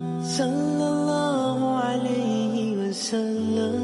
صلى الله عليه وسلم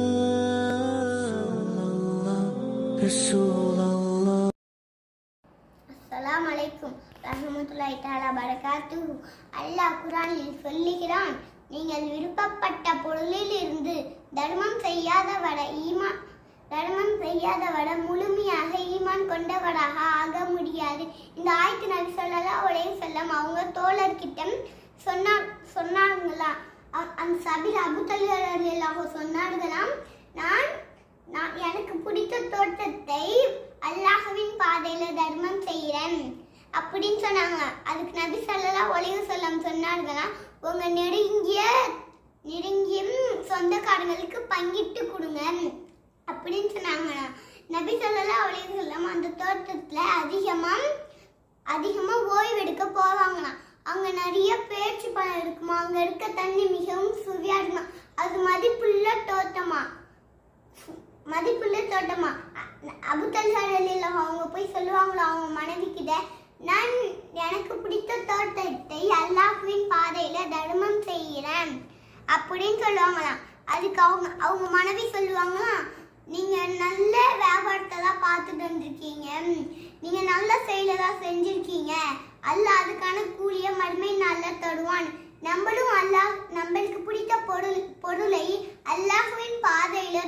رسول الله அஸ்ஸலாமு அலைக்கும் ரஹ்மத்துல்லாஹி தஆலா பரகாத்துஹு அல்லாஹ் குர்ஆனில் சொல்லுகிறான் நீங்கள் விருப்பப்பட்ட பொருளில் இருந்து தர்மம் செய்யாதவட ஈமான் தர்மம் செய்யாதவட முழுமையாக ஈமான் கொண்டவராக ஆக முடியாது இந்த ஆயத்து நபி ஸல்லல்லாஹு அலைஹி வஸல்லம் அவங்க தோழர்கிட்ட சொன்னார் சொன்னார்களா அ- அந்த சபையில் அபுதல்லாஹு சொன்னார்களாம் நான் நான் எனக்கு பிடித்த தோட்டத்தை அல்லாஹ்வின் பாதையில தர்மம் செய்கிறேன் அப்படின்னு சொன்னாங்க அதுக்கு நபி ஸல்லல்லாஹு அலைஹி வஸல்லம் சொன்னார்களா உங்க நெருங்கிய நெருங்கிய சொந்தக்காரங்களுக்கு பங்கிட்டு கொடுங்க அப்படின்னு சொன்னாங்க நபி ஸல்லல்லாஹு அலைஹி வஸல்லம் அந்த தோட்டத்துல அதிகமா அதிகமா ஓய்வெடுக்க போவாங்களாம் அங்க நிறைய பேச்சு பழம் இருக்குமா அங்க இருக்க தண்ணி மிகவும் சுவையா இருக்குமா அது மதிப்புள்ள தோட்டமா மதிப்புள்ள தோட்டமா அபுத்தல் சாலையில் அவங்க போய் சொல்லுவாங்களா அவங்க மனைவி கிட்ட நான் எனக்கு பிடித்த தோட்டத்தை அல்லாஹ்வின் பாதையில தர்மம் செய்கிறேன் அப்படின்னு சொல்லுவாங்களாம் அதுக்கு அவங்க அவங்க மனைவி சொல்லுவாங்களாம் நீங்க நல்ல வியாபாரத்தை தான் பார்த்துட்டு வந்திருக்கீங்க நீங்க நல்ல செயலை தான் செஞ்சிருக்கீங்க அல்லாஹ் அதுக்கான கூலிய மறுமை நல்லா தருவான் நம்மளும் அல்லாஹ் நம்மளுக்கு பிடித்த பொருள் பொருளை அல்லாஹ்வின் பாதையில